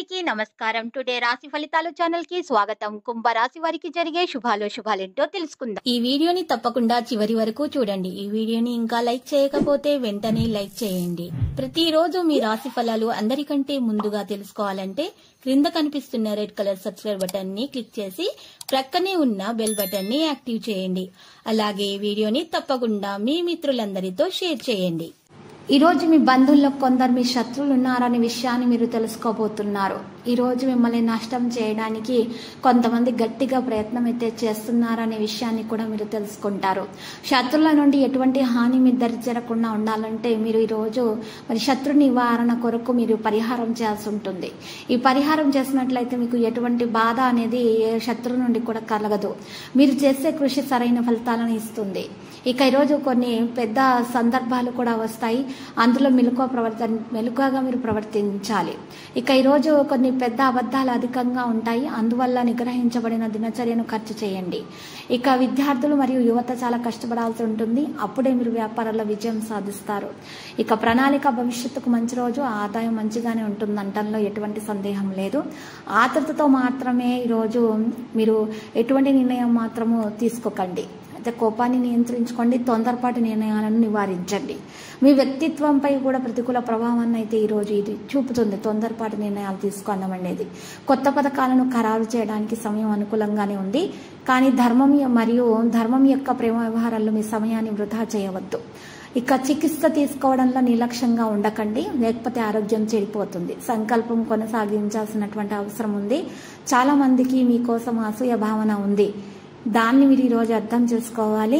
అందరికీ నమస్కారం టుడే రాశి ఫలితాలు ఛానల్ కి స్వాగతం కుంభ రాశి వారికి జరిగే శుభాలు శుభాలేంటో తెలుసుకుందాం ఈ వీడియోని తప్పకుండా చివరి వరకు చూడండి ఈ వీడియోని ఇంకా లైక్ చేయకపోతే వెంటనే లైక్ చేయండి ప్రతిరోజు మీ రాశి ఫలాలు అందరికంటే ముందుగా తెలుసుకోవాలంటే క్రింద కనిపిస్తున్న రెడ్ కలర్ సబ్స్క్రైబ్ బటన్ ని క్లిక్ చేసి ప్రక్కనే ఉన్న బెల్ బటన్ ని యాక్టివ్ చేయండి అలాగే ఈ వీడియోని తప్పకుండా మీ మిత్రులందరితో షేర్ చేయండి ఈ రోజు మీ బంధువుల్లో కొందరు మీ శత్రువులు ఉన్నారనే విషయాన్ని మీరు తెలుసుకోబోతున్నారు ఈ రోజు మిమ్మల్ని నష్టం చేయడానికి కొంతమంది గట్టిగా ప్రయత్నం అయితే చేస్తున్నారనే విషయాన్ని కూడా మీరు తెలుసుకుంటారు శత్రువుల నుండి ఎటువంటి హాని మీ దరి చేరకుండా ఉండాలంటే మీరు ఈ రోజు మరి శత్రు నివారణ కొరకు మీరు పరిహారం చేయాల్సి ఉంటుంది ఈ పరిహారం చేసినట్లయితే మీకు ఎటువంటి బాధ అనేది ఏ శత్రువు నుండి కూడా కలగదు మీరు చేసే కృషి సరైన ఫలితాలను ఇస్తుంది ఇక ఈరోజు కొన్ని పెద్ద సందర్భాలు కూడా వస్తాయి అందులో మెలకువ ప్రవర్తన మెలకువగా మీరు ప్రవర్తించాలి ఇక ఈరోజు కొన్ని పెద్ద అబద్ధాలు అధికంగా ఉంటాయి అందువల్ల నిగ్రహించబడిన దినచర్యను ఖర్చు చేయండి ఇక విద్యార్థులు మరియు యువత చాలా కష్టపడాల్సి ఉంటుంది అప్పుడే మీరు వ్యాపారాల్లో విజయం సాధిస్తారు ఇక ప్రణాళిక భవిష్యత్తుకు మంచి రోజు ఆదాయం మంచిగానే ఉంటుంది అంటంలో ఎటువంటి సందేహం లేదు ఆతృతతో మాత్రమే ఈరోజు మీరు ఎటువంటి నిర్ణయం మాత్రము తీసుకోకండి అయితే కోపాన్ని నియంత్రించుకోండి తొందరపాటు నిర్ణయాలను నివారించండి మీ వ్యక్తిత్వంపై కూడా ప్రతికూల ప్రభావాన్ని అయితే ఈరోజు ఇది చూపుతుంది తొందరపాటు నిర్ణయాలు తీసుకోవడం అనేది కొత్త పథకాలను ఖరారు చేయడానికి సమయం అనుకూలంగానే ఉంది కానీ ధర్మం మరియు ధర్మం యొక్క ప్రేమ వ్యవహారాల్లో మీ సమయాన్ని వృధా చేయవద్దు ఇక చికిత్స తీసుకోవడంలో నిర్లక్ష్యంగా ఉండకండి లేకపోతే ఆరోగ్యం చెడిపోతుంది సంకల్పం కొనసాగించాల్సినటువంటి అవసరం ఉంది చాలా మందికి మీకోసం అసూయ భావన ఉంది దాన్ని మీరు ఈరోజు అర్థం చేసుకోవాలి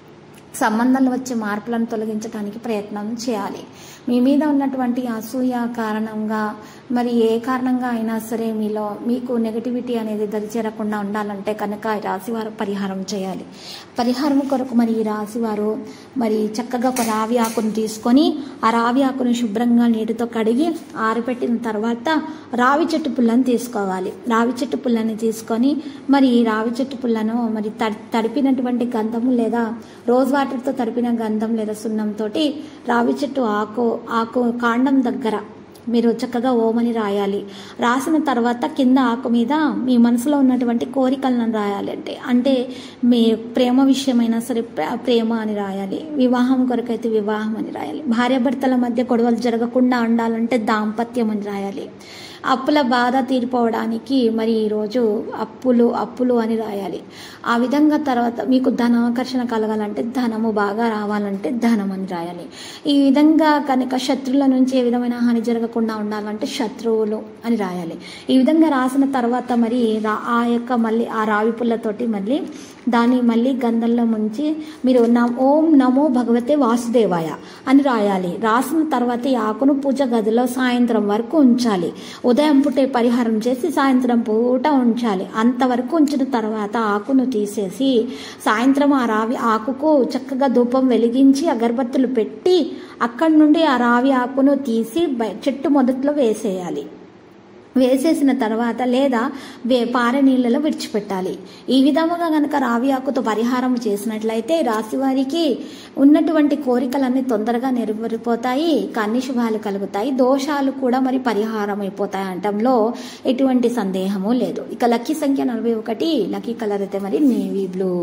సంబంధంలో వచ్చే మార్పులను తొలగించడానికి ప్రయత్నం చేయాలి మీ మీద ఉన్నటువంటి అసూయ కారణంగా మరి ఏ కారణంగా అయినా సరే మీలో మీకు నెగటివిటీ అనేది దరిచేరకుండా ఉండాలంటే కనుక ఈ రాశివారు పరిహారం చేయాలి పరిహారం కొరకు మరి ఈ రాశివారు మరి చక్కగా ఒక రావి ఆకును తీసుకొని ఆ రావి ఆకును శుభ్రంగా నీటితో కడిగి ఆరబెట్టిన తర్వాత రావి చెట్టు పుల్లని తీసుకోవాలి రావి చెట్టు పుల్లని తీసుకొని మరి ఈ రావి చెట్టు పుల్లను మరి తడిపినటువంటి గంధము లేదా రోజ్ వాటర్తో తడిపిన గంధం లేదా సున్నంతో రావి చెట్టు ఆకు ఆకు కాండం దగ్గర మీరు చక్కగా ఓమని రాయాలి రాసిన తర్వాత కింద ఆకు మీద మీ మనసులో ఉన్నటువంటి కోరికలను రాయాలి అంటే అంటే మీ ప్రేమ విషయమైనా సరే ప్రేమ అని రాయాలి వివాహం కొరకైతే వివాహం అని రాయాలి భార్యాభర్తల మధ్య గొడవలు జరగకుండా ఉండాలంటే దాంపత్యం అని రాయాలి అప్పుల బాధ తీరిపోవడానికి మరి ఈరోజు అప్పులు అప్పులు అని రాయాలి ఆ విధంగా తర్వాత మీకు ధనాకర్షణ కలగాలంటే ధనము బాగా రావాలంటే ధనం అని రాయాలి ఈ విధంగా కనుక శత్రువుల నుంచి ఏ విధమైన హాని జరగకుండా ఉండాలంటే శత్రువులు అని రాయాలి ఈ విధంగా రాసిన తర్వాత మరి ఆ యొక్క మళ్ళీ ఆ రావి పుల్లతోటి మళ్ళీ దాన్ని మళ్ళీ గంధంలో ముంచి మీరు ఓం నమో భగవతే వాసుదేవాయ అని రాయాలి రాసిన తర్వాత ఈ ఆకును పూజ గదిలో సాయంత్రం వరకు ఉంచాలి ఉదయం పుట్టే పరిహారం చేసి సాయంత్రం పూట ఉంచాలి అంతవరకు ఉంచిన తర్వాత ఆకును తీసేసి సాయంత్రం ఆ రావి ఆకుకు చక్కగా ధూపం వెలిగించి అగరబత్తులు పెట్టి అక్కడి నుండి ఆ రావి ఆకును తీసి చెట్టు మొదట్లో వేసేయాలి వేసేసిన తర్వాత లేదా వే పారే నీళ్ళలో విడిచిపెట్టాలి ఈ విధముగా కనుక రావి ఆకుతో పరిహారం చేసినట్లయితే రాశి వారికి ఉన్నటువంటి కోరికలన్నీ తొందరగా నెరవేరిపోతాయి అన్ని శుభాలు కలుగుతాయి దోషాలు కూడా మరి పరిహారం అయిపోతాయి అనటంలో ఎటువంటి సందేహము లేదు ఇక లక్కీ సంఖ్య నలభై ఒకటి లక్కీ కలర్ అయితే మరి నేవీ బ్లూ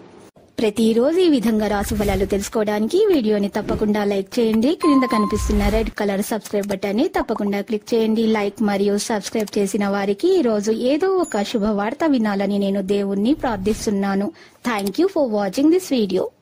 ప్రతిరోజు ఈ విధంగా రాశి ఫలాలు తెలుసుకోవడానికి వీడియోని తప్పకుండా లైక్ చేయండి క్రింద కనిపిస్తున్న రెడ్ కలర్ సబ్స్క్రైబ్ బటన్ ని తప్పకుండా క్లిక్ చేయండి లైక్ మరియు సబ్స్క్రైబ్ చేసిన వారికి ఈ రోజు ఏదో ఒక శుభవార్త వినాలని నేను దేవుణ్ణి ప్రార్థిస్తున్నాను thank you for watching this video